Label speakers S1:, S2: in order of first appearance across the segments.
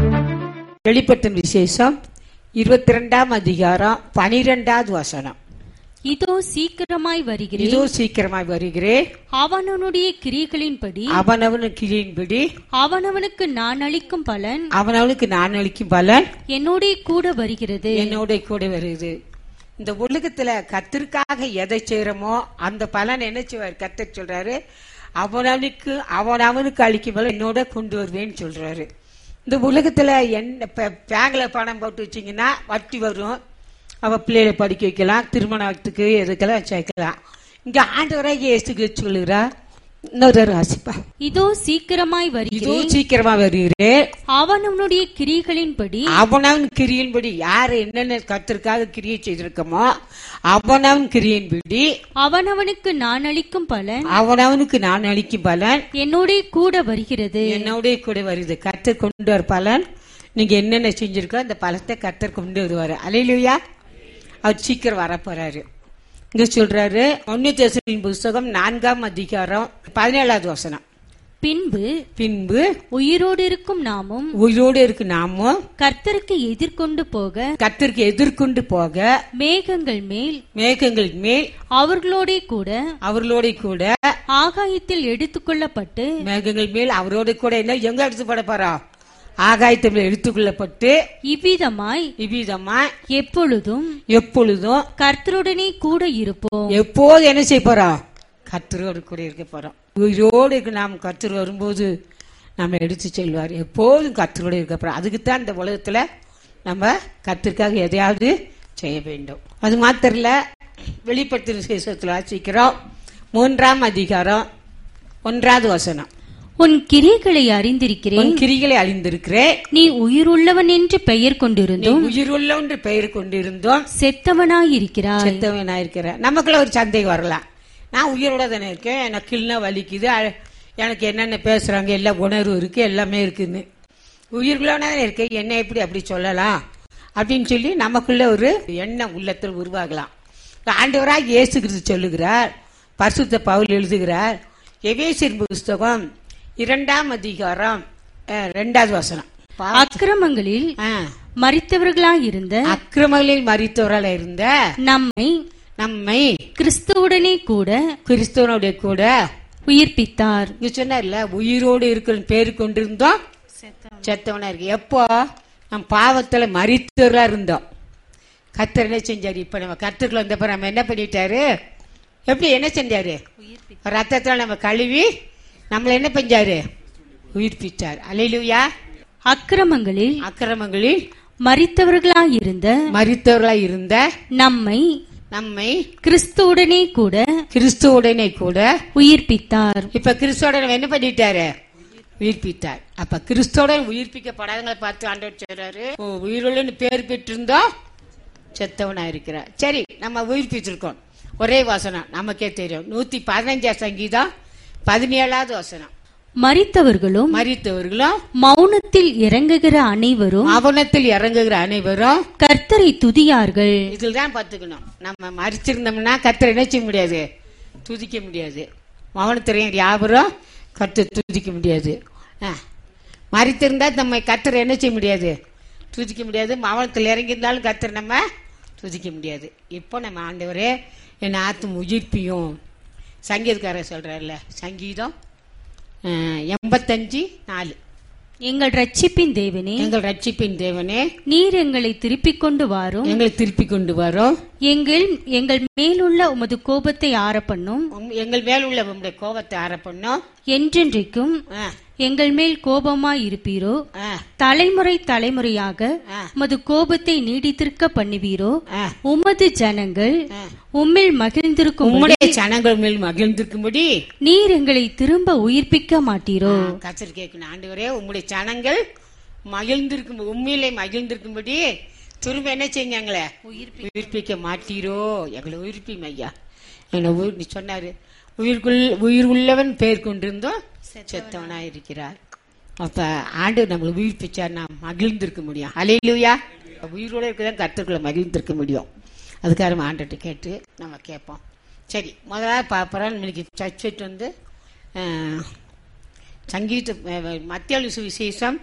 S1: வெளிப்பட்டும் விசேஷம் இருபத்தி ரெண்டாம் அதிகாரம் பனிரெண்டாவது வசனம்
S2: இதோ சீக்கிரமாய் வருகிறேன்
S1: இதோ சீக்கிரமாய் வருகிறேன்
S2: அவனவனுடைய கிரியைகளின்படி
S1: அவனவனு கிரியின்படி
S2: அவனவனுக்கு நான் அளிக்கும் பலன்
S1: அவனவனுக்கு நான் அளிக்கும் பலன்
S2: என்னோடே கூட வருகிறது
S1: என்னோட கூட வருது இந்த உலகத்துல கத்திற்காக எதை செய்யறோமோ அந்த பலன் என்ன செய்வார் கத்தர் சொல்றாரு அவனவனுக்கு அவனவனுக்கு அளிக்கும் பலன் என்னோட கொண்டு வருவேன்னு சொல்றாரு இந்த உலகத்துல என்ன இப்ப பேங்க்ல பணம் போட்டு வச்சீங்கன்னா வட்டி வரும் அவ பிள்ளைகளை படிக்க வைக்கலாம் திருமணத்துக்கு எதுக்கெல்லாம் சேர்க்கலாம் இங்க ஆண்டவராக இயேசுக்கு சொல்லுறா இன்னொரு ராசிப்பா
S2: இதோ சீக்கிரமாய்
S1: இதோ
S2: வருகிறேன்
S1: சீக்கிரமா வருகிறேன்
S2: அவனவனுடைய கிரியைகளின்படி
S1: அவனவன் கிரியின்படி யார் என்னென்ன கத்திற்காக கிரியை செய்திருக்கமோ அவனவன் கிரியின்படி
S2: அவனவனுக்கு நான் அளிக்கும் பலன்
S1: அவனவனுக்கு நான் அளிக்கும் பலன்
S2: என்னோடே கூட வருகிறது
S1: என்னோட கூட வருது கத்தர் கொண்டு வர பலன் நீங்க என்னென்ன செஞ்சிருக்கோ அந்த பலத்தை கத்தர் கொண்டு வருவாரு அலையிலுயா அவர் சீக்கிரம் வரப்போறாரு இங்க சொல்றாரு ஒன்னு தேசத்தின் புஸ்தகம் நான்காம் அதிகாரம் பதினேழாவது வசனம்
S2: பின்பு
S1: பின்பு
S2: உயிரோடு இருக்கும் நாமும்
S1: உயிரோடு இருக்கு நாமும்
S2: கர்த்தருக்கு எதிர்கொண்டு போக
S1: கத்தருக்கு எதிர்கொண்டு போக
S2: மேகங்கள் மேல்
S1: மேகங்கள் மேல்
S2: அவர்களோடே கூட
S1: அவர்களோட கூட
S2: ஆகாயத்தில் எடுத்துக்கொள்ளப்பட்டு
S1: மேகங்கள் மேல் அவரோட கூட என்ன எங்க எடுத்து போட போறோம் ஆகாயத்தில் எடுத்துக்கொள்ளப்பட்டு
S2: இவ்விதமாய்
S1: இவ்விதமா
S2: எப்பொழுதும்
S1: எப்பொழுதும்
S2: கர்த்தருடனே கூட இருப்போம்
S1: எப்போது என்ன செய்ய போறோம் கர்த்தரோடு கூட இருக்க போறோம் உயிரோடு இருக்க நாம் கர்த்தர் வரும்போது நம்ம எடுத்து செல்வார் எப்போதும் கர்த்தரோடு இருக்க போறோம் அதுக்கு தான் இந்த உலகத்துல நம்ம கர்த்தருக்காக எதையாவது செய்ய வேண்டும் அது மாத்திரம் இல்ல வெளிப்படுத்தின விசேஷத்தில் வாசிக்கிறோம் மூன்றாம் அதிகாரம் ஒன்றாவது வசனம்
S2: உன் கிரியைகளை அறிந்திருக்கிறேன்
S1: உன் கிரிகளை அழிந்திருக்கிறேன்
S2: நீ உயிருள்ளவன் என்று பெயர்
S1: நீ
S2: கொண்டிருந்தும்
S1: உயிருள்ள என்று பெயர் கொண்டிருந்தோம்
S2: செத்தவனாயிருக்கிறாய்
S1: செத்தவனாயிருக்கிற நமக்குள்ள ஒரு சந்தேகம் வரலாம் நான் உயிரோட தானே இருக்கேன் எனக்கு கிள்னா வலிக்குது அ- எனக்கு என்னென்ன பேசுறாங்க எல்லா உணர்வு இருக்கு எல்லாமே இருக்குன்னு உயிர்களான இருக்கேன் என்ன எப்படி அப்படி சொல்லலாம் அப்படின்னு சொல்லி நமக்குள்ள ஒரு எண்ணம் உள்ளத்தில் உருவாகலாம் ஆண்டவராக இயேசு கிறிஸ்து சொல்லுகிறார் பரிசுத்த பவுல் எழுதுகிறார் எவேசின் புஸ்தகம் இரண்டாம் அதிகாரம் அஹ், ரெண்டாவது வசனம் பா-
S2: அக்கிரமங்களில்
S1: ஆ.
S2: மறித்தவர்களாயிருந்த
S1: அக்கிரமங்களில் மறித்தவரால் இருந்த
S2: நம்மை
S1: நம்மை
S2: கிறிஸ்துவுடனே கூட
S1: கிறிஸ்துவனுடைய கூட
S2: உயிர்ப்பித்தார்
S1: இங்க சொன்னார்ல உயிரோடு இருக்கிற பேரு கொண்டிருந்தோம் செத்தவனா இருக்கு எப்போ நம் பாவத்துல மறித்தவர்களா இருந்தோம் கத்தர் என்ன செஞ்சாரு இப்ப நம்ம கத்துக்குள்ள வந்தப்ப நம்ம என்ன பண்ணிட்டாரு எப்படி என்ன செஞ்சாரு ரத்தத்துல நம்ம கழுவி நம்மள என்ன செஞ்சாரு உயிர்ப்பிச்சார் அலையிலுயா
S2: அக்கிரமங்களில்
S1: அக்கிரமங்களில்
S2: மறித்தவர்களாயிருந்த
S1: மறித்தவர்களா இருந்த
S2: நம்மை
S1: நம்மை
S2: கிறிஸ்துவுடனே கூட
S1: கிறிஸ்துவுடனே கூட
S2: உயிர்ப்பித்தார்
S1: இப்ப கிறிஸ்தோட நம்ம என்ன பண்ணிட்டாரு உயிர்ப்பித்தார் அப்ப கிறிஸ்தோட உயிர்ப்பிக்கப்படாதவங்களை பார்த்து ஆண்டவர் சொல்றாரு ஓ, உயிருள்ளன்னு பேர் பெற்றிருந்தோம் செத்தவனா இருக்கிறார் சரி நம்ம உயிர்ப்பிச்சிருக்கோம் ஒரே வசனம் நமக்கே தெரியும் நூத்தி பதினஞ்சாம் சங்கீதம் பதினேழாவது வசனம்
S2: மறித்தவர்களும்
S1: மறித்தவர்களும்
S2: மௌனத்தில் இறங்குகிற அனைவரும்
S1: அவனத்தில் இறங்குகிற அனைவரும்
S2: கர்த்தரை துதியார்கள்
S1: இதில் தான் பார்த்துக்கணும் நம்ம மறிச்சிருந்தோம்னா கத்தரை என்ன செய்ய முடியாது துதிக்க முடியாது மௌனத்திரையும் யாவரும் கத்து துதிக்க முடியாது ஆ. மறித்திருந்தா நம்ம கத்தரை என்ன செய்ய முடியாது துதிக்க முடியாது மௌனத்தில் இறங்கியிருந்தாலும் கத்தரை நம்ம துதிக்க முடியாது இப்போ நம்ம ஆண்டவரே என் ஆத்தும் உயிர்ப்பியும் சங்கீதக்காரர் சொல்றாருல சங்கீதம் ஆ, எண்பத்தஞ்சு நாலு
S2: எங்கள் ரட்சிப்பின் தேவனே
S1: எங்கள் ரட்சிப்பின் தேவனே
S2: நீர் எங்களை திருப்பிக் கொண்டு வாரும்
S1: எங்களை திருப்பி கொண்டு வரோம்
S2: எங்கள் எங்கள் மேலுள்ள உமது கோபத்தை ஆற பண்ணும்
S1: உம் எங்கள் மேல் உள்ள உங்களுடைய கோபத்தை ஆற பண்ணோம்
S2: என்றென்றைக்கும்
S1: ஆ,
S2: எங்கள் மேல் கோபமாய் இருப்பீரோ
S1: ஆ,
S2: தலைமுறை தலைமுறையாக
S1: ஆ.
S2: உமது கோபத்தை நீடித்திருக்க பண்ணுவீரோ
S1: ஆ.
S2: உமது ஜனங்கள்
S1: ஆ.
S2: உம்மில் மகிழ்ந்திருக்கும்
S1: உம்முடைய ஜனங்கள் மேல் மகிழ்ந்திருக்கும்படி
S2: நீர் எங்களை திரும்ப உயிர்ப்பிக்க மாட்டீரோ
S1: கச்சர் கேட்கணும் ஆண்டவரே உம்முடைய ஜனங்கள் மகிழ்ந்திருக்கும் உண்மையிலே மகிழ்ந்திருக்கும்படி திரும்ப என்ன செய்யுங்க எங்களை உயிர்ப்பிக்க மாட்டீரோ எங்களை உயிர்ப்பிம் ஐயா எங்களை உயிர் நீ சொன்னாரு உயிர்குள் உயிர் உள்ளவன் பேர் கொண்டிருந்தோம் செத்தவனா இருக்கிறார் அப்ப ஆண்டு நம்மளை உயிர்ப்பிச்சார் நாம் மகிழ்ந்திருக்க முடியும் அலையிலுயா உயிரோட இருக்கதான் கத்துக்குள்ள மகிழ்ந்திருக்க முடியும் அதுக்காக நம்ம ஆண்டுகிட்ட கேட்டு நம்ம கேட்போம் சரி முதலாவது பார்ப்பறோம் இன்னைக்கு சர்ச்சைட் வந்து அஹ், சங்கீத மத்திய சுவிசேஷம்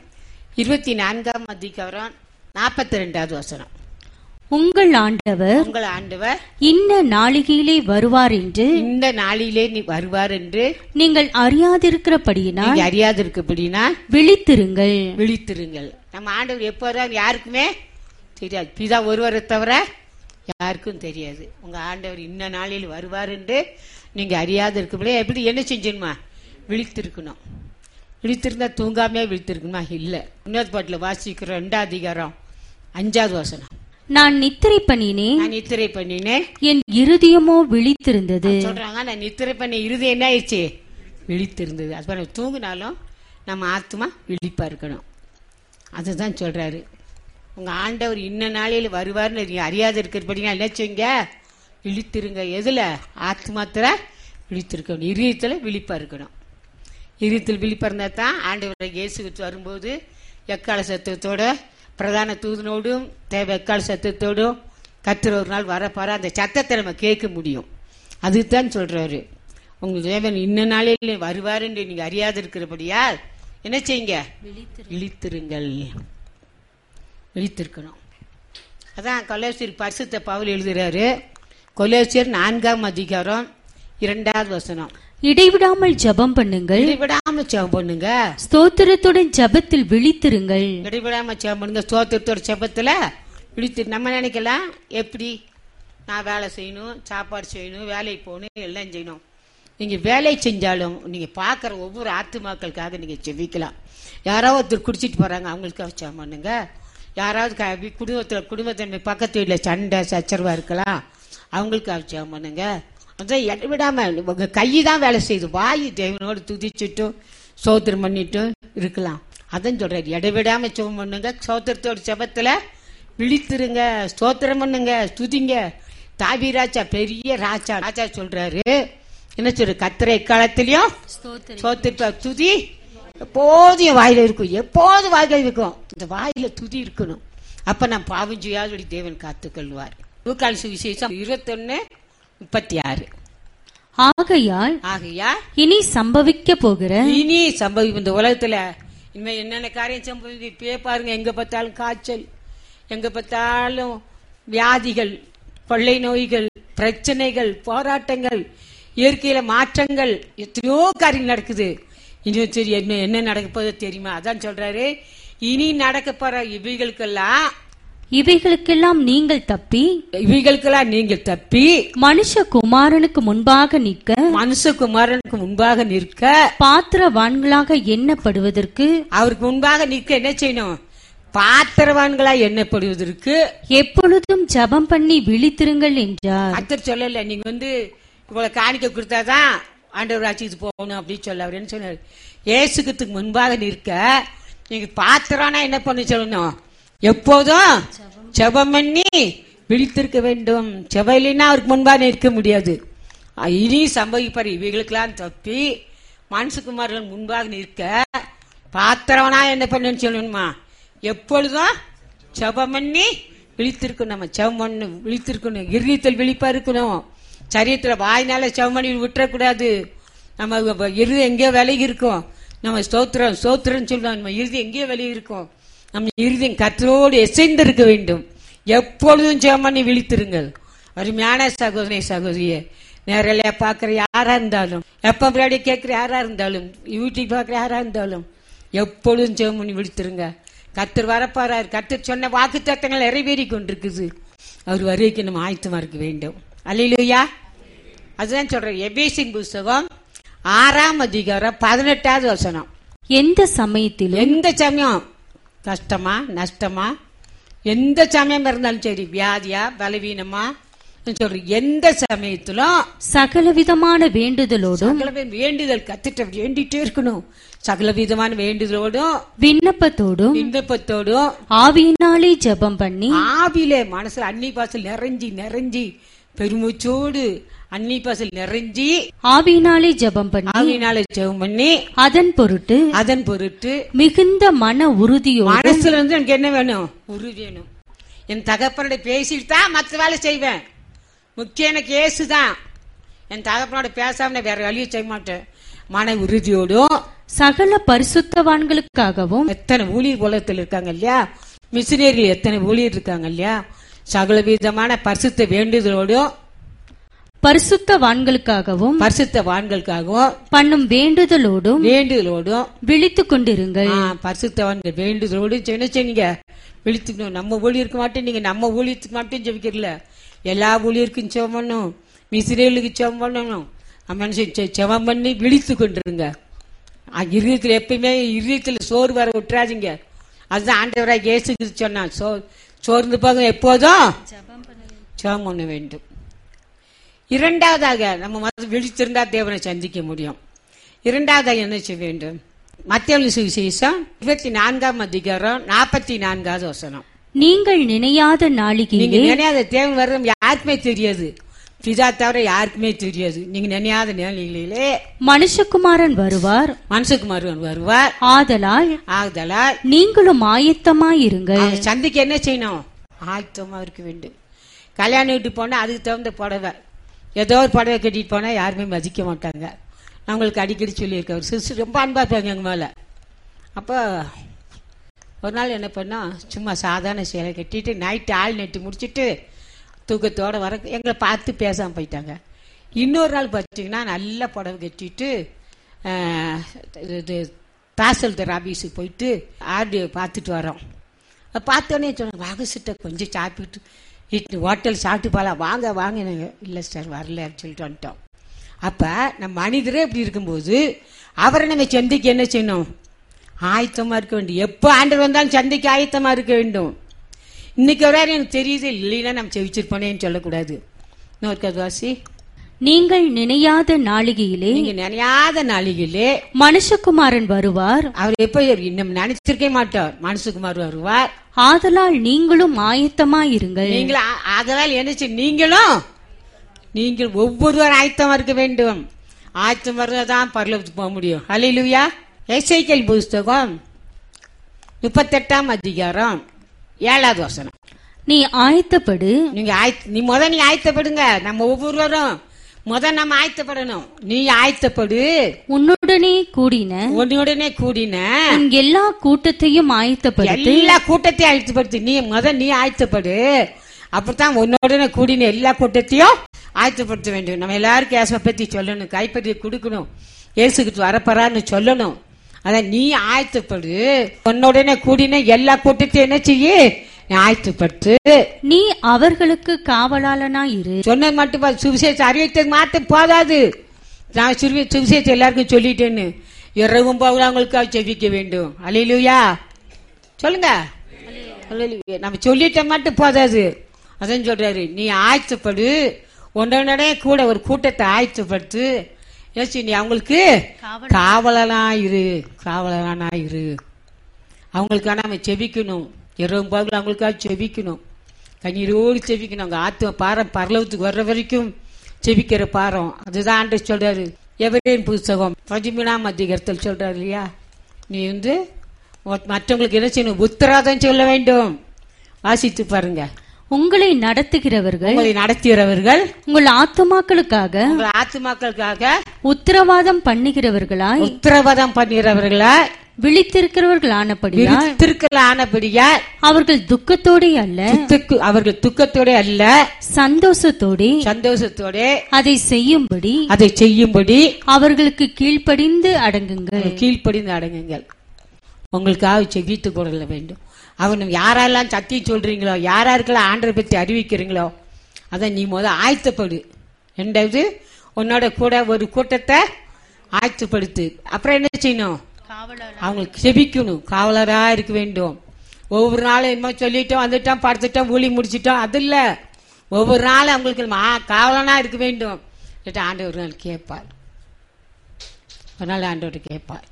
S1: இருபத்தி நான்காம் அதிகாரம் நாற்பத்தி ரெண்டாவது வசனம்
S2: உங்கள் ஆண்டவர்
S1: உங்கள் ஆண்டவர்
S2: இன்ன நாளிகையிலே வருவார் என்று
S1: இந்த நாளிலே நீ வருவார் என்று
S2: நீங்கள் அறியாதிருக்கிறபடியினால்
S1: நீங்க அறியாதிருக்கப்படினா
S2: விழித்திருங்கள்
S1: விழித்திருங்கள் நம்ம ஆண்டவர் எப்போ வருவார் யாருக்குமே தெரியாது பிதா ஒருவரை தவிர யாருக்கும் தெரியாது உங்க ஆண்டவர் இன்ன நாளில் வருவார் என்று நீங்க அறியாது இருக்கப்படியே எப்படி என்ன செஞ்சணுமா விழித்திருக்கணும் விழித்திருந்தா தூங்காமே விழித்திருக்கணுமா இல்ல இன்னொரு பாட்டில் வாசிக்கிறோம் ரெண்டாம் அதிகாரம் அஞ்சாவது வசனம்
S2: நான் நித்திரை பண்ணினேன்
S1: நான் நித்திரை பண்ணினேன்
S2: என் இருதயமோ விழித்திருந்தது
S1: சொல்றாங்க நான் நித்திரை பண்ண இறுதி என்ன ஆயிடுச்சு விழித்திருந்தது அது பாருங்க தூங்கினாலும் நம்ம ஆத்மா விழிப்பா இருக்கணும் அதுதான் சொல்றாரு உங்க ஆண்டவர் இன்ன நாளையில் வருவார்னு நீங்க அறியாத இருக்கிறபடினா என்ன செய்யுங்க விழித்திருங்க எதுல ஆத்மாத்துல விழித்திருக்கணும் இரியத்துல விழிப்பா இருக்கணும் இருத்தில் விழிப்பா இருந்தா தான் ஆண்டவர் இயேசு வரும்போது எக்கால சத்தத்தோட பிரதான தூதனோடும் தேவை எக்கால சத்தத்தோடும் கத்திர ஒரு நாள் வரப்பார அந்த சத்தத்தை நம்ம கேட்க முடியும் அதுதான் சொல்றாரு உங்க தேவன் இன்ன நாளில் வருவார் என்று நீங்க அறியாது இருக்கிறபடியா என்ன செய்யுங்க விழித்திருங்கள் விழித்திருக்கணும் அதான் கொலேசியர் பரிசுத்த பவுல் எழுதுறாரு கொலேசியர் நான்காம் அதிகாரம் இரண்டாவது வசனம்
S2: இடைவிடாமல் ஜெபம் பண்ணுங்கள்
S1: இடைவிடாம ஜெபம் பண்ணுங்க
S2: ஸ்தோத்திரத்துடன் ஜெபத்தில் விழித்திருங்கள்
S1: இடைவிடாம ஜெபம் பண்ணுங்க ஸ்தோத்திரத்தோட ஜெபத்துல விழித்து நம்ம நினைக்கலாம் எப்படி நான் வேலை செய்யணும் சாப்பாடு செய்யணும் வேலைக்கு போகணும் எல்லாம் செய்யணும் நீங்க வேலை செஞ்சாலும் நீங்க பார்க்குற ஒவ்வொரு ஆத்துமாக்களுக்காக நீங்க செவிக்கலாம் யாராவது ஒருத்தர் குடிச்சிட்டு போறாங்க அவங்களுக்காக ஜெபம் பண்ணுங்க யாராவது க- வி- குடும்பத்துல குடும்பத்தின் பக்கத்து வீட்டில் சண்டை சச்சரவா இருக்கலாம் அவங்களுக்காக ஜெபம் பண்ணுங்க அதான் இடைவிடாம உங்க கை தான் வேலை செய்யுது வாய் தேவனோடு துதிச்சுட்டும் சோத்திரம் பண்ணிட்டும் இருக்கலாம் அதான் சொல்றாரு இடைவிடாம ஜெபம் பண்ணுங்க சோத்திரத்தோட ஜெபத்துல விழித்திருங்க ஸ்தோத்திரம் பண்ணுங்க துதிங்க தாபி ராஜா பெரிய ராஜா ராஜா சொல்றாரு என்ன சொல்ற கத்திரை காலத்திலயும் சோத்திர துதி எப்போதும் என் வாயில இருக்கும் எப்போதும் வாயில இருக்கும் இந்த வாயில துதி இருக்கணும் அப்ப நான் பாவம் செய்யாதபடி தேவன் காத்துக்கொள்வார் லூக்கால் சுவிசேஷம் இருபத்தொன்னு முப்பத்தி ஆறு
S2: ஆகையால்
S1: ஆகையா
S2: இனி சம்பவிக்க போகிற
S1: இனி சம்பவிக்கும் இந்த உலகத்துல இனிமே என்னென்ன காரியம் சம்பவிக்கும் இப்பயே பாருங்க எங்க பார்த்தாலும் காய்ச்சல் எங்க பார்த்தாலும் வியாதிகள் கொள்ளை நோய்கள் பிரச்சனைகள் போராட்டங்கள் இயற்கையில மாற்றங்கள் எத்தனையோ காரியம் நடக்குது இனி சரி என்ன என்ன நடக்க போகுது தெரியுமா அதான் சொல்றாரு இனி நடக்க போற இவைகளுக்கெல்லாம்
S2: இவைகளுக்கெல்லாம் நீங்கள் தப்பி
S1: இவைகளுக்கெல்லாம் நீங்கள் தப்பி
S2: மனுஷகுமாரனுக்கு முன்பாக நிற்க
S1: மனுஷகுமாரனுக்கு முன்பாக நிற்க
S2: பாத்திரவான்களாக எண்ணப்படுவதற்கு
S1: அவருக்கு முன்பாக நிற்க என்ன செய்யணும் பாத்திரவான்களா எண்ணப்படுவதற்கு
S2: எப்பொழுதும் ஜெபம் பண்ணி விழித்திருங்கள் என்றார்
S1: கத்தர் சொல்லல நீங்க வந்து இவ்வளவு காணிக்க கொடுத்தாதான் ஆண்டவர் ஆட்சிக்கு போகணும் அப்படின்னு சொல்ல அவர் என்ன சொன்னார் ஏசுக்கத்துக்கு முன்பாக நிற்க நீங்க பாத்திரம்னா என்ன பண்ண சொல்லணும் எப்போதும் ஜெபம் பண்ணி விழித்திருக்க வேண்டும் ஜெபம் இல்லைன்னா அவருக்கு முன்பாக நிற்க முடியாது அஹ் இனி சம்பவிப்பார் இவைகளுக்கெல்லாம் தப்பி மனசுக்குமார்கள் முன்பாக நிற்க பாத்திரவனா என்ன பண்ணணும்னு சொல்லணுமா எப்பொழுதும் ஜெபம் பண்ணி விழித்திருக்கணும் நம்ம ஜெபம் பண்ணு விழித்திருக்கணும் இருதயத்தில் விழிப்பா இருக்கணும் சரீரத்துல வாய்னால ஜெபம் பண்ணி விட்டுறக்கூடாது நம்ம வ- இருதயம் எங்கேயோ விலகி இருக்கும் நம்ம ஸ்தோத்திரம் ஸ்தோத்திரம் சொல்லுவோம் நம்ம இருதயம் எங்கேயோ விலகி இருக்கும் நம்ம இருதயம் கத்தரோடு எசைந்திருக்க வேண்டும் எப்பொழுதும் ஜெபம் பண்ணி விழித்திருங்கள் அருமையான சகோதரி சகோதரியே நேரலையா பார்க்குற யாரா இருந்தாலும் எப்ப முன்னாடி கேட்குற யாரா இருந்தாலும் யூடியூப் பார்க்குற யாரா இருந்தாலும் எப்பொழுதும் ஜெபம் பண்ணி விழித்திருங்க கத்தர் வரப்பாரார் கத்தர் சொன்ன வாக்கு தத்தங்கள் நிறைவேறி கொண்டிருக்குது அவர் வருகைக்கு நம்ம ஆயத்தமா இருக்க வேண்டும் அல்லையிலுயா அதுதான் சொல்றேன் எபேசின் புஸ்தகம் ஆறாம் அதிகாரம் பதினெட்டாவது வசனம்
S2: எந்த சமயத்திலும்
S1: எந்த சமயம் கஷ்டமா நஷ்டமா எந்த சமயம் இருந்தாலும் சரி வியாதியா பலவீனமா சொல்றேன் எந்த சமயத்திலும்
S2: சகலவிதமான வேண்டுதலோடும்
S1: சகல பேர் வேண்டுதல் கத்துட்ட வேண்டிட்டே இருக்கணும் சகல விதமான வேண்டுதலோடும்
S2: விண்ணப்பத்தோடும்
S1: விண்ணப்பத்தோடும்
S2: ஆவியினாலே ஜெபம் பண்ணி
S1: ஆவிலே மனசுல அன்னி பாசல் நிறைஞ்சி நிறைஞ்சி பெருமூச்சோடு அன்னி பாசல் நிறைஞ்சி
S2: ஆவியினாலே ஜெபம் பண்ணி
S1: ஆவினால ஜெபம் பண்ணி
S2: அதன் பொருட்டு
S1: அதன் பொருட்டு
S2: மிகுந்த மன உறுதியோடு
S1: மனசுல இருந்து எனக்கு என்ன வேணும் உரு வேணும் என் தகப்பனோட பேசிட்டு தான் மற்ற வேலை செய்வேன் முக்கியம் எனக்கு ஏசுதான் என் தகப்பனோட பேசாம நான் வேற வழியை செய்ய மாட்டேன் மன உறுதியோடும்
S2: சகல பரிசுத்தவான்களுக்காகவும்
S1: எத்தனை ஊழியர் உலகத்தில் இருக்காங்க இல்லையா மிஷினரி எத்தனை ஊழியர் இருக்காங்க இல்லையா சகல விதமான பரிசுத்த வேண்டுதலோடும்
S2: பரிசுத்தவான்களுக்காகவும்
S1: பரிசுத்த வான்களுக்காகவும்
S2: பண்ணும் வேண்டுதலோடும்
S1: வேண்டுதலோடும்
S2: விழித்துக் கொண்டிருங்கள்
S1: ஆ, பரிசுத்தவான்கள் வேண்டுதலோடு என்ன செய்யுங்க விழித்துக்கணும் நம்ம ஊழியருக்கு மட்டும் நீங்க நம்ம ஊழியத்துக்கு மட்டும் ஜெபிக்கிறல எல்லா ஊழியருக்கும் செவம் பண்ணணும் மிஸ்ரேலுக்கு செவம் பண்ணணும் மனுஷன் செ- செவம் பண்ணி விழித்து கொண்டிருங்க இருதயத்தில் எப்பயுமே இருதயத்தில் சோறு வர விட்டுறாதீங்க அதுதான் ஆண்டவராக இயேசு கிறிஸ்து சொன்னான் சோ சோர்ந்து போக எப்போதும் ஜெபம் பண்ண வேண்டும் இரண்டாவதாக நம்ம முதல்ல விழித்திருந்தா தேவனை சந்திக்க முடியும் இரண்டாவதாக என்ன செய்ய வேண்டும் மத்திய சுவிசேஷம் இருபத்தி நான்காம் அதிகாரம் நாற்பத்தி நான்காவது வசனம்
S2: நீங்கள் நினையாத
S1: நீங்க
S2: நாளிகையிலே
S1: நினையாத தேவன் வர்றது யாருக்குமே தெரியாது பிதா தவிர யாருக்குமே தெரியாது நீங்க நினையாத நிலையிலே
S2: மனுஷகுமாரன் வருவார்
S1: மனசுக்குமார் வருவார்
S2: ஆதலால்
S1: ஆகுதலால்
S2: நீங்களும் ஆயத்தமாயிருங்கள்
S1: அவங்க சந்திக்க என்ன செய்யணும் ஆயத்தமா இருக்க வேண்டும் கல்யாணம் வீட்டு போனா அதுக்கு தகுந்த புடவை ஏதோ ஒரு புடவை கட்டிட்டு போனா யாருமே மதிக்க மாட்டாங்க நான் உங்களுக்கு அடிக்கடி சொல்லியிருக்கேன் ஒரு சிஸ்டர் ரொம்ப அன்பா இருப்பாங்க எங்க மேல அப்போ ஒரு நாள் என்ன பண்ணா சும்மா சாதாரண சேலை கட்டிட்டு நைட்டு ஆள் நெட்டு முடிச்சிட்டு தூக்கத்தோட வர எங்களை பார்த்து பேசாம போயிட்டாங்க இன்னொரு நாள் பார்த்தீங்கன்னா நல்ல புடவை கட்டிட்டு ஆஹ், இது தாசல்தார் ஆபீஸுக்கு போயிட்டு ஆர்டிஓ பார்த்துட்டு வரோம் அதை பார்த்தோன்னே சொன்னேன் வாகசிட்ட கொஞ்சம் சாப்பிட்டு இட்டு ஹோட்டல் சாப்பிட்டு போகலாம் வாங்க வாங்க நாங்கள் இல்லை சார் வரல சொல்லிட்டு வந்துட்டோம் அப்போ நம்ம மனிதரே இப்படி இருக்கும்போது அவரை நம்ம சந்திக்க என்ன செய்யணும் ஆயத்தமா இருக்க வேண்டும் எப்போ ஆண்டவர் வந்தாலும் சந்திக்க ஆயத்தமா இருக்க வேண்டும் இன்னைக்கு வரை எனக்கு தெரியுது இல்லைன்னா நம்ம செவிச்சிருப்போனேன்னு சொல்லக்கூடாது இன்னொரு கதுவாசி
S2: நீங்கள் நினையாத நாளிகையிலே
S1: நீங்க நினையாத நாளிகளே
S2: மனுஷகுமாரன் வருவார்
S1: அவர் எப்ப இன்னும் நினைச்சிருக்கே மாட்டார் மனசுக்குமார் வருவார்
S2: ஆதலால் நீங்களும் ஆயத்தமாயிருங்கள்
S1: நீங்களும் ஆ- ஆதலால் என்ன செய்ய நீங்களும் நீங்கள் ஒவ்வொருவர் ஆயத்தமா இருக்க வேண்டும் ஆயத்தம் தான் பரலோகத்துக்கு போக முடியும் ஹalleluya எசேக்கியேல் புஸ்தகம் முப்பத்தெட்டாம் அதிகாரம் ஏழாவது வசனம்
S2: நீ ஆயத்தப்படு
S1: நீங்க ஆயத்த நீ முத நீ ஆயத்தப்படுங்க நம்ம ஒவ்வொருவரும் முத நம்ம ஆயத்தப்படணும் நீ ஆயத்தப்படு
S2: உன்னுடனே கூடின
S1: உடனே கூடின
S2: உன் எல்லா கூட்டத்தையும் ஆயத்தப்படுத்து
S1: எல்லா கூட்டத்தையும் ஆயத்தப்படுத்து நீ முத நீ ஆயத்தப்படு அப்படித்தான் உன்னோடனே கூடின எல்லா கூட்டத்தையும் ஆயத்தப்படுத்த வேண்டும் நம்ம எல்லாருக்கும் இயேசுவை பத்தி சொல்லணும் கைப்பற்றி கொடுக்கணும் இயேசுக்கு வரப்போறான்னு சொல்லணும் அதான் நீ ஆயத்தப்படு உன்னோடனே கூடின எல்லா கூட்டத்தையும் என்ன செய்ய நீ ஆயத்தப்பட்டு
S2: நீ அவர்களுக்கு காவலாளனாயிரு
S1: சொன்னது மட்டும் போதும். சுவிசேஷம் அறிவித்தது மாத்த போதாது நான் சுவி சுவிசேஷம் எல்லாருக்கும் சொல்லிட்டேன்னு இரவும் போகிறவங்களுக்காக செவிக்க வேண்டும் அலையிலுயா சொல்லுங்க அல்லேலூயா. நம்ம சொல்லிட்ட மட்டும் போதாது அதான் சொல்றாரு நீ ஆயத்தப்படு ஒன்றே கூட ஒரு கூட்டத்தை ஆயத்தப்படுத்து ஏசி நீ அவங்களுக்கு காவலனா இரு காவலனா இரு அவங்களுக்காக நம்ம செபிக்கணும் இரவும் பகலும் அவங்களுக்காக செபிக்கணும் கண்ணீரோடு செபிக்கணும் அவங்க ஆத்ம பாரம் பரலவத்துக்கு வர்ற வரைக்கும் செபிக்கிற பாரம் அதுதான் ஆண்டு சொல்றாரு எவரேன் புஸ்தகம் பதிமூணாம் அதிகாரத்தில் சொல்றாரு இல்லையா நீ வந்து ம- மற்றவங்களுக்கு என்ன செய்யணும் உத்தரவாதம் சொல்ல வேண்டும் வாசித்து பாருங்க
S2: உங்களை நடத்துகிறவர்கள்
S1: உங்களை நடத்துகிறவர்கள்
S2: உங்கள் ஆத்துமாக்களுக்காக
S1: உங்கள் ஆத்துமாக்களுக்காக
S2: உத்தரவாதம் பண்ணுகிறவர்களாய்
S1: உத்தரவாதம் பண்ணுகிறவர்களா
S2: விழித்திருக்கிறவர்களானபடியால்
S1: திருக்கல் ஆனபடியா
S2: அவர்கள் துக்கத்தோடே அல்ல
S1: துக்கு அவர்கள் துக்கத்தோட அல்ல
S2: சந்தோஷத்தோடே
S1: சந்தோஷத்தோட
S2: அதை செய்யும்படி
S1: அதை செய்யும்படி
S2: அவர்களுக்கு கீழ்ப்படிந்து அடங்குங்கள்
S1: கீழ்ப்படிந்து அடங்குங்கள் உங்களுக்காக செவித்து கொள்ள வேண்டும் அவன் யாரெல்லாம் சத்தியம் சொல்றீங்களோ யாராருக்கெல்லாம் ஆண்டரை பத்தி அறிவிக்கிறீங்களோ அதை நீ முத ஆயத்தப்படு ரெண்டாவது உன்னோட கூட ஒரு கூட்டத்தை ஆயத்தப்படுத்து அப்புறம் என்ன செய்யணும் அவங்களுக்கு செபிக்கணும் காவலரா இருக்க வேண்டும் ஒவ்வொரு நாளும் என்னமோ சொல்லிட்டோம் வந்துட்டோம் படுத்துட்டோம் ஊழி முடிச்சிட்டோம் அது இல்ல ஒவ்வொரு நாளும் அவங்களுக்கு நம்ம ஆ- காவலனா இருக்க வேண்டும் இல்லாட்டி ஆண்டவர் ஒரு நாள் கேட்பார் ஒரு நாள் ஆண்டவர் கேட்பார்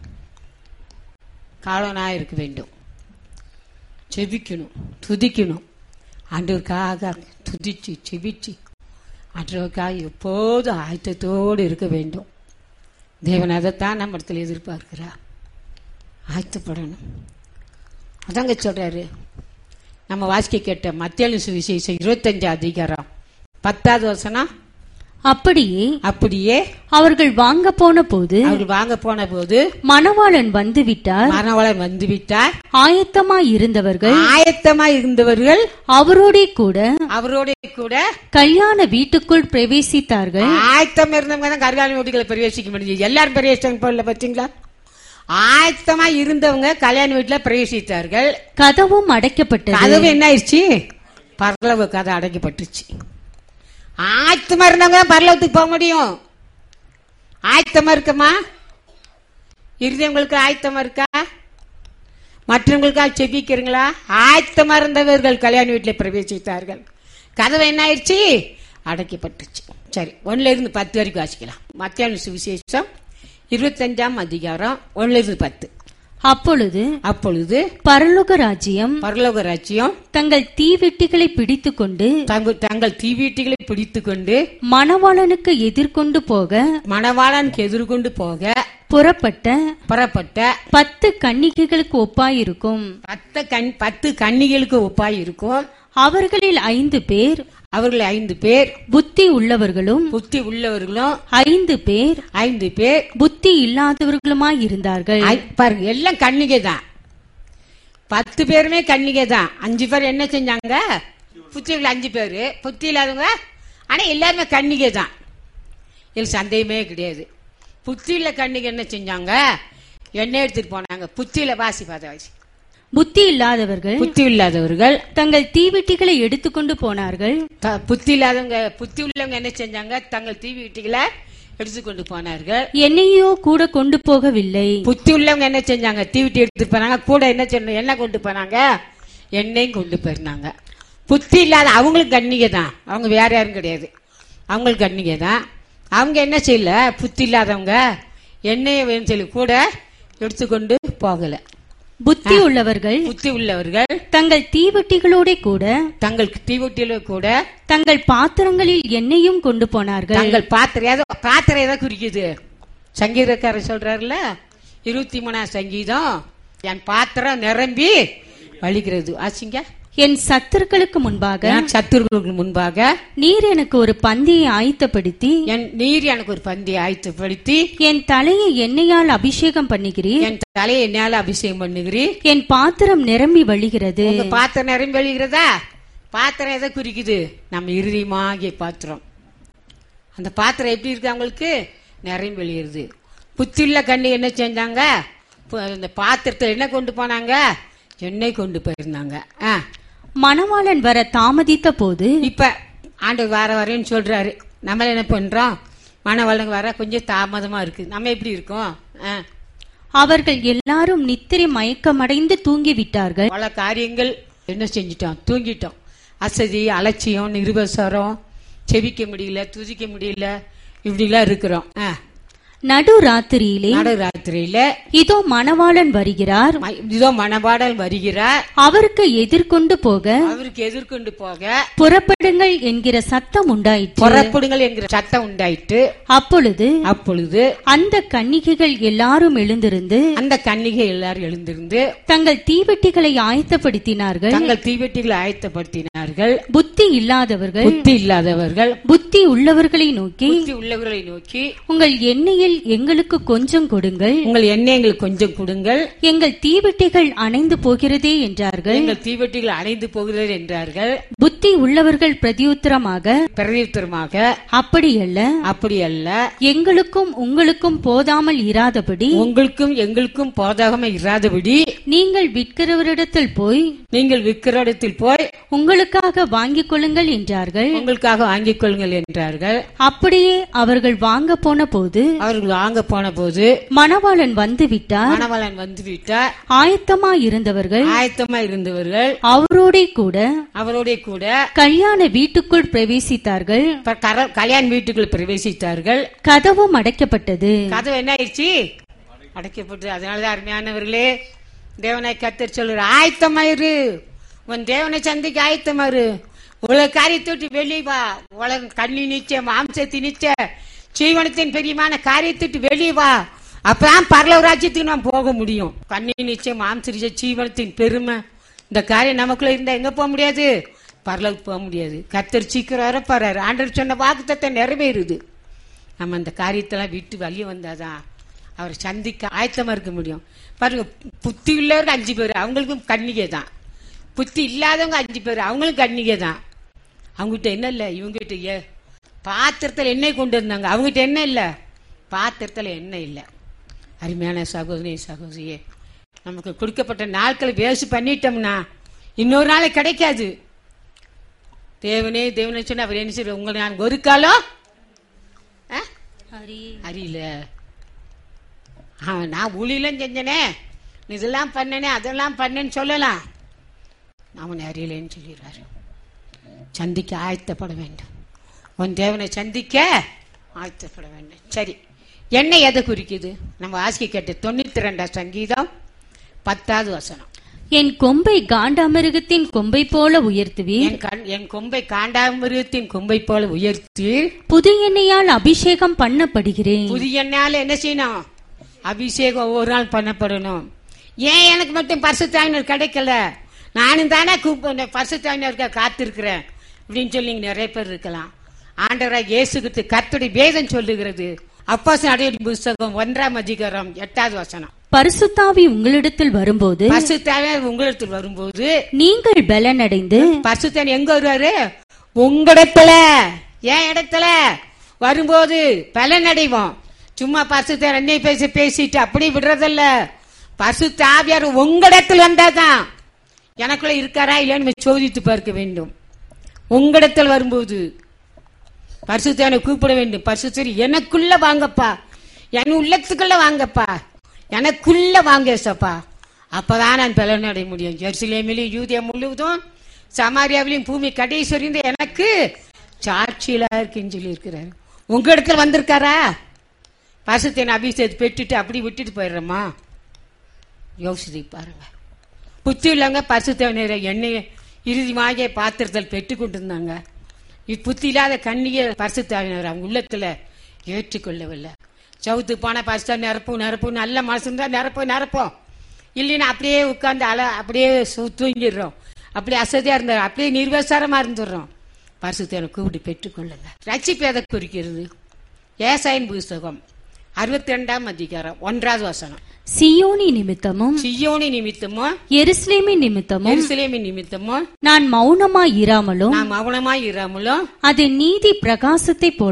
S1: காவலனா இருக்க வேண்டும் செபிக்கணும் துதிக்கணும் ஆண்டவருக்காக துதிச்சு செபிச்சு ஆண்டவருக்காக எப்போதும் ஆயத்தத்தோடு இருக்க வேண்டும் தேவன் அதைத்தான் நம்ம இடத்துல எதிர்பார்க்கிறார் ஆயத்தப்படணும் அதாங்க சொல்றாரு நம்ம வாசிக்க கேட்ட மத்தியாளு சுவிசேஷம் இருபத்தஞ்சு அதிகாரம் பத்தாவது வசனம்
S2: அப்படியே
S1: அப்படியே
S2: அவர்கள் வாங்க போன போது
S1: அவர்கள் வாங்க போன போது
S2: மணவாளன் வந்துவிட்டார்
S1: மரணவளன் வந்து விட்டார்
S2: ஆயத்தமாய் இருந்தவர்கள்
S1: ஆயத்தமா இருந்தவர்கள்
S2: அவரோடே கூட
S1: அவரோட கூட
S2: கல்யாண வீட்டுக்குள் பிரவேசித்தார்கள்
S1: ஆயத்தம் இருந்தவங்க தான் கருகாலி வீட்டுகளை பிரவேசிக்க முடிஞ்சது எல்லாரும் பிரவேசிச்சாங்க போல பாத்தீங்களா ஆயத்தமா இருந்தவங்க கல்யாண வீட்டுல பிரவேசித்தார்கள்
S2: கதவும் அடைக்கப்பட்டது
S1: கதவு என்ன ஆயிடுச்சு பரலவு கதை அடைக்கப்பட்டுச்சு ஆயத்தமா இருந்தவங்க தான் பரலவத்துக்கு போக முடியும் ஆயத்தமா இருக்கமா இருதயங்களுக்கு ஆயத்தமா இருக்கா மற்றவங்களுக்காக செபிக்கிறீங்களா ஆயத்தமா இருந்தவர்கள் கல்யாண வீட்டில் பிரவேசித்தார்கள் கதவு என்ன ஆயிடுச்சு அடைக்கப்பட்டுச்சு சரி ஒன்னுல இருந்து பத்து வரைக்கும் வாசிக்கலாம் மத்தியான சுவிசேஷம் இருபத்தஞ்சாம் அதிகாரம் ஒன்னுல இருந்து பத்து
S2: அப்பொழுது
S1: அப்பொழுது
S2: பரலோக ராஜ்யம்
S1: பரலோக ராஜ்யம்
S2: தங்கள் தீவெட்டிகளை பிடித்துக்கொண்டு
S1: தங்கள் தங்கள் தீவீட்டிகளை பிடித்து கொண்டு
S2: மணவாளனுக்கு எதிர்கொண்டு போக
S1: மணவாளனுக்கு எதிர்கொண்டு போக
S2: புறப்பட்ட
S1: புறப்பட்ட
S2: பத்து கன்னிகைகளுக்கு ஒப்பாயிருக்கும்
S1: பத்து கண் பத்து கன்னிகளுக்கு ஒப்பாய் இருக்கும்
S2: அவர்களில் ஐந்து பேர்
S1: அவர்கள் ஐந்து பேர்
S2: புத்தி உள்ளவர்களும்
S1: புத்தி உள்ளவர்களும்
S2: ஐந்து பேர்
S1: ஐந்து பேர்
S2: புத்தி இல்லாதவர்களுமாய் இருந்தார்கள்
S1: ஐ- பாருங்க எல்லாம் கன்னிகை தான் பத்து பேருமே கன்னிகை தான் அஞ்சு பேர் என்ன செஞ்சாங்க புத்திகள் அஞ்சு பேரு புத்தி இல்லாதவங்க ஆனா எல்லாருமே கன்னிகை தான் இதுல சந்தேகமே கிடையாது புத்தியில கன்னிகை என்ன செஞ்சாங்க எண்ணெய் எடுத்துட்டு போனாங்க புத்தியில வாசி பார்த்த வாசி
S2: புத்தி இல்லாதவர்கள்
S1: புத்தி இல்லாதவர்கள்
S2: தங்கள் தீவெட்டிகளை எடுத்துக்கொண்டு போனார்கள்
S1: த- புத்தி இல்லாதவங்க புத்தி உள்ளவங்க என்ன செஞ்சாங்க தங்கள் தீவி வீட்டுகளை எடுத்துக்கொண்டு போனார்கள்
S2: என்னையோ கூட கொண்டு போகவில்லை
S1: புத்தி உள்ளவங்க என்ன செஞ்சாங்க தீவிட்டி எடுத்துட்டு போனாங்க கூட என்ன சொன்ன என்ன கொண்டு போனாங்க எண்ணெயும் கொண்டு போயிருந்தாங்க புத்தி இல்லாத அவங்களுக்கு கண்ணிகை தான் அவங்க வேற யாரும் கிடையாது அவங்களுக்கு கண்ணிகை தான் அவங்க என்ன செய்யல புத்தி இல்லாதவங்க எண்ணெயை வேணும் சொல்லி கூட எடுத்துக்கொண்டு போகல
S2: புத்தி உள்ளவர்கள்
S1: புத்தி உள்ளவர்கள்
S2: தங்கள் தீவெட்டிகளோட கூட
S1: தங்கள் தீவட்டியில கூட
S2: தங்கள் பாத்திரங்களில் எண்ணெயும் கொண்டு போனார்கள்
S1: தங்கள் பாத்திரம் ஏதோ பாத்திரம் ஏதோ குறிக்குது சங்கீதக்காரர் சொல்றாருல இருபத்தி மூணாம் சங்கீதம் என் பாத்திரம் நிரம்பி வலிக்கிறது ஆச்சுங்க
S2: என் சத்துருக்களுக்கு முன்பாக
S1: என் சத்துருக்களுக்கு முன்பாக
S2: நீர் எனக்கு ஒரு பந்தியை ஆயத்தப்படுத்தி
S1: என் நீர் எனக்கு ஒரு பந்தி ஆயத்தப்படுத்தி
S2: என் தலையை எண்ணெயால் அபிஷேகம் பண்ணுகிறீர்
S1: என் தலையை என்னால அபிஷேகம் பண்ணுகிறீர்
S2: என் பாத்திரம் நிரம்பி வழிகிறது
S1: உங்க பாத்திரம் நிரம்பி வழிகிறதா பாத்திரம் எதை குறிக்குது நம்ம இறுதியமாகிய பாத்திரம் அந்த பாத்திரம் எப்படி இருக்கு அவங்களுக்கு நிரம்பி வெளியிடுது புத்தியுள்ள கண்ணு என்ன செஞ்சாங்க பு- இந்த பாத்திரத்தை என்ன கொண்டு போனாங்க எண்ணெய் கொண்டு போயிருந்தாங்க ஆ
S2: மணவாளன் வர தாமதித்த போது
S1: இப்ப ஆண்டு வர வரேன்னு சொல்றாரு நம்ம என்ன பண்றோம் மனவளங்க வர கொஞ்சம் தாமதமா இருக்கு நம்ம எப்படி இருக்கோம் ஆ.
S2: அவர்கள் எல்லாரும் நித்திரை மயக்கமடைந்து தூங்கிவிட்டார்கள்
S1: பல காரியங்கள் என்ன செஞ்சிட்டோம் தூங்கிட்டோம் அசதி அலட்சியம் நிருபசரம் செவிக்க முடியல துதிக்க முடியல இப்படிலாம் இருக்கிறோம் ஆ.
S2: நடு ராத்திரியிலே
S1: நடு ராத்திரியில
S2: இதோ மணவாளன் வருகிறார்
S1: ம- இதோ மணபாடல் வருகிறார்
S2: அவருக்கு எதிர்கொண்டு போக
S1: அவருக்கு எதிர்கொண்டு போக
S2: புறப்படுங்கள் என்கிற சத்தம் உண்டாயிற்று
S1: புறப்படுங்கள் என்கிற சத்தம் உண்டாயிட்டு
S2: அப்பொழுது
S1: அப்பொழுது
S2: அந்த கன்னிகைகள் எல்லாரும் எழுந்திருந்து
S1: அந்த கன்னிகை எல்லாரும் எழுந்திருந்து
S2: தங்கள் தீவெட்டிகளை ஆயத்தப்படுத்தினார்கள்
S1: தங்கள் தீவெட்டிகளை ஆயத்தப்படுத்தினார்கள்
S2: புத்தி இல்லாதவர்கள்
S1: புத்தி இல்லாதவர்கள்
S2: புத்தி உள்ளவர்களை நோக்கி
S1: புத்தி உள்ளவர்களை நோக்கி
S2: உங்கள் எண்ணெயில் எங்களுக்கு கொஞ்சம் கொடுங்கள்
S1: உங்கள் எண்ணெய் எங்களுக்கு கொஞ்சம் கொடுங்கள்
S2: எங்கள் தீவெட்டிகள் அணைந்து போகிறதே என்றார்கள்
S1: எங்கள் தீவெட்டிகள் அணைந்து போகிறது என்றார்கள்
S2: புத்தி உள்ளவர்கள் பிரதியுத்தரமாக
S1: பிரதியுத்தரமாக
S2: அப்படியல்ல
S1: அப்படி அல்ல
S2: எங்களுக்கும் உங்களுக்கும் போதாமல் இராதபடி
S1: உங்களுக்கும் எங்களுக்கும் போதாகம இராதபடி
S2: நீங்கள் விற்கிறவரிடத்தில் போய்
S1: நீங்கள் விற்கிற இடத்தில் போய்
S2: உங்களுக்காக வாங்கிக் கொள்ளுங்கள் என்றார்கள்
S1: உங்களுக்காக வாங்கிக் கொள்ளுங்கள் என்றார்கள்
S2: அப்படியே அவர்கள் வாங்க போன போது
S1: அவர்கள் வாங்க போன போது
S2: மணவாளன் வந்து விட்டார்
S1: மணவாளன் வந்து விட்டார்
S2: ஆயத்தமா இருந்தவர்கள்
S1: ஆயத்தமா இருந்தவர்கள்
S2: அவரோடே கூட
S1: அவரோட கூட
S2: கல்யாண வீட்டுக்குள் பிரவேசித்தார்கள்
S1: இப்ப கர- கல்யாண வீட்டுக்குள் பிரவேசித்தார்கள்
S2: கதவும் அடைக்கப்பட்டது
S1: கதவு என்ன ஆயிடுச்சு அடைக்கப்பட்டு அதனாலதான் அருமையானவர்களே தேவனை கத்தர் சொல்லுற ஆயத்தமாயிரு உன் தேவனை சந்திக்க ஆயத்தமாயிரு உலக காரியத்தை விட்டு வெளியே வா உலக கண்ணி நிச்சய மாம்சத்தை நிச்சய ஜீவனத்தின் பெரியமான காரியத்தை விட்டு வெளியே வா அப்பதான் பரலவ ராஜ்யத்துக்கு நாம் போக முடியும் கண்ணி நிச்சயம் மாம்சரிச்ச ஜீவனத்தின் பெருமை இந்த காரியம் நமக்குள்ள இருந்தா எங்க போக முடியாது பரலவுக்கு போக முடியாது கத்தர் சீக்கிரம் வரப்பாரு ஆண்டவர் சொன்ன வாக்குத்தத்தை நிறைவேறுது நம்ம அந்த காரியத்தெல்லாம் விட்டு வெளியே வந்தாதான் அவரை சந்திக்க ஆயத்தமா இருக்க முடியும் பாருங்க புத்தி உள்ளவருக்கு அஞ்சு பேர் அவங்களுக்கும் கன்னிகை தான் புத்தி இல்லாதவங்க அஞ்சு பேர் அவங்களும் கன்னிகை தான் அவங்ககிட்ட என்ன இல்லை இவங்ககிட்ட ஏ பாத்திரத்தில் எண்ணெய் கொண்டு வந்தாங்க அவங்ககிட்ட என்ன இல்லை பாத்திரத்தில் எண்ணெய் இல்லை அருமையான சகோதரி சகோதரியே நமக்கு கொடுக்கப்பட்ட நாட்களை வேஸ்ட் பண்ணிட்டோம்னா இன்னொரு நாளை கிடைக்காது தேவனே தேவனே சொன்னா அவர் என்ன செய்வார் உங்களை நான் ஒரு காலம் ஆ? அறியல ஆ, நான் ஊழியெல்லாம் செஞ்சனே இதெல்லாம் பண்ணனே அதெல்லாம் பண்ணேன்னு சொல்லலாம் அவன் அறியலேன்னு சொல்லிடுறாரு சந்திக்க ஆயத்தப்பட வேண்டும் உன் தேவனை சந்திக்க ஆயத்தப்பட வேண்டும் சரி என்ன எதை குறிக்குது நம்ம வாசிக்க கேட்ட தொண்ணூத்தி ரெண்டாம் சங்கீதம் பத்தாவது வசனம்
S2: என் கொம்பை காண்டாமிருகத்தின் கொம்பை போல உயர்த்துவீர்
S1: என் கண் என் கொம்பை காண்டாமிருகத்தின் கொம்பை போல உயர்த்தி
S2: புது எண்ணெயால் அபிஷேகம் பண்ணப்படுகிறேன்
S1: புதிய நாள் என்ன செய்யணும் அபிஷேகம் ஒவ்வொரு நாள் பண்ணப்படணும் ஏன் எனக்கு மட்டும் பரிசுத்தாயினர் கிடைக்கல நானும் தானே கூப்பிட பரிசுத்தாயினருக்க காத்திருக்கிறேன் அப்படின்னு சொல்லி இங்க நிறைய பேர் இருக்கலாம் ஆண்டவராக இயேசுகிட்டு கர்த்தருடைய வேதம் சொல்லுகிறது அப்போஸ் அடையடி புஸ்தகம் ஒன்றாம் அதிகாரம் எட்டாவது வசனம்
S2: பரிசுத்தாவி உங்களிடத்தில் வரும்போது
S1: பரிசுத்தாயினர் உங்களிடத்தில் வரும்போது
S2: நீங்கள் பலனடைந்து
S1: பரிசுத்தன் எங்க வருவாரு உங்களிடத்துல ஏன் இடத்துல வரும்போது பலன் அடைவோம் சும்மா பரிசுத்தர் என்னை பேசி பேசிட்டு அப்படி விடுறதில்ல பரிசுத்த ஆவியார் உங்களிடத்தில் வந்தாதான் எனக்குள்ள இருக்காரா இல்லைன்னு சோதித்து பார்க்க வேண்டும் உங்களிடத்தில் வரும்போது பரிசுத்தனை கூப்பிட வேண்டும் பரிசுத்தர் எனக்குள்ள வாங்கப்பா என் உள்ளத்துக்குள்ள வாங்கப்பா எனக்குள்ள வாங்க ஏசப்பா அப்பதான் நான் பலன் அடைய முடியும் ஜெருசலேமிலும் யூதியா முழுவதும் சமாரியாவிலும் பூமி கடைசி வரைந்து எனக்கு சாட்சியிலா இருக்குன்னு சொல்லி இருக்கிறாரு உங்க இடத்துல வந்திருக்காரா பரிசுத்தனை அபிஷேகத்தை பெற்றுட்டு அப்படி விட்டுட்டு போயிடுறோமா யோசித்து பாருங்க புத்தி இல்லைங்க பரிசுத்தவனரை எண்ணெயை இறுதியாக பாத்திரத்தில் பெற்று கொண்டிருந்தாங்க இது புத்தி இல்லாத கண்ணிய பரிசுத்தாவினர் அவங்க உள்ளத்துல ஏற்றுக்கொள்ளவில்லை சவுத்து போன பரிசுத்தா நிரப்பும் நிரப்பும் நல்ல மனசு இருந்தா நிரப்போம் நிரப்போம் இல்லைன்னா அப்படியே உட்கார்ந்து அல அப்படியே சு- தூங்கிடுறோம் அப்படியே அசதியா இருந்த அப்படியே நிர்வசாரமா இருந்துடுறோம் பரிசுத்தனை கூப்பிட்டு பெற்றுக்கொள்ளுங்க ரட்சிப்பு எதை குறிக்கிறது ஏசாயின் புஸ்தகம் அறுபத்தி ரெண்டாம் அதிகாரம் ஒன்றாவது வசனம்
S2: சியோனி நிமித்தமும்
S1: சியோனி நிமித்தமோ
S2: எருசலேமின் நிமித்தமும்
S1: எருசலேமின் நிமித்தமோ
S2: நான் மௌனமாய் இராமலும்
S1: நாம் மௌனமாய் இராமலும்
S2: அது நீதி பிரகாசத்தை போல